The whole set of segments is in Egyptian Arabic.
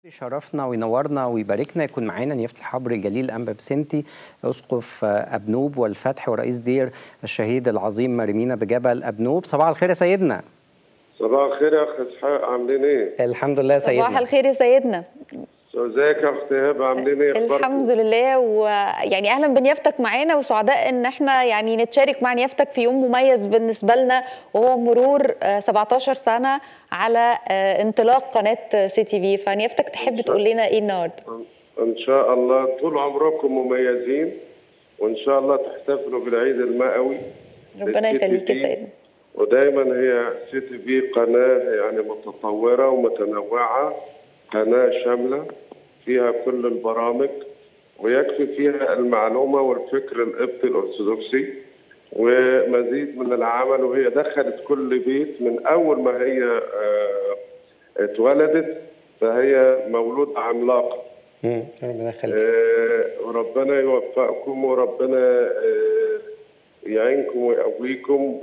يشرفنا وينورنا ويباركنا يكون معانا نيافة الحبر الجليل أنبا بسنتي أسقف أبنوب والفتح ورئيس دير الشهيد العظيم مريمينا بجبل أبنوب صباح الخير يا سيدنا صباح الخير يا اخ اسحاق عاملين ايه؟ الحمد لله يا سيدنا صباح الخير يا سيدنا ازيك يا اخت ايهاب عاملين ايه؟ أخباركم؟ الحمد لله ويعني اهلا بنيافتك معانا وسعداء ان احنا يعني نتشارك مع نيافتك في يوم مميز بالنسبه لنا وهو مرور آه، 17 سنه على آه، انطلاق قناه سي تي في فنيافتك تحب تقول لنا ايه النهارده؟ ان شاء الله طول عمركم مميزين وان شاء الله تحتفلوا بالعيد المئوي ربنا للسي تي يخليك يا في. سيدنا ودايما هي سي تي في قناه يعني متطوره ومتنوعه قناه شامله فيها كل البرامج ويكفي فيها المعلومه والفكر القبطي الارثوذكسي ومزيد من العمل وهي دخلت كل بيت من اول ما هي آه، اتولدت فهي مولود عملاقه مم، ربنا يخليك آه، وربنا يوفقكم وربنا آه، يعينكم ويقويكم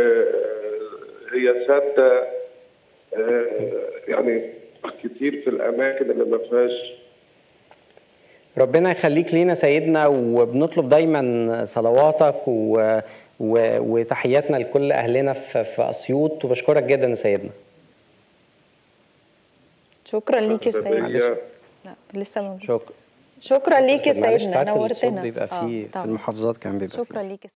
وهي سادة آه، يعني كتير في الأماكن اللي ما فيهاش ربنا يخليك لينا سيدنا وبنطلب دايما صلواتك و... و... وتحياتنا لكل أهلنا في, في أسيوط وبشكرك جدا يا سيدنا شكرا ليك يا سيدنا معلش. لا لسه موجود. شكرا شكرا ليك يا معلش سيدنا ساعات الصوت نورتنا بيبقى آه، فيه في طبعاً. المحافظات كمان بيبقى فيه شكرا ليك يا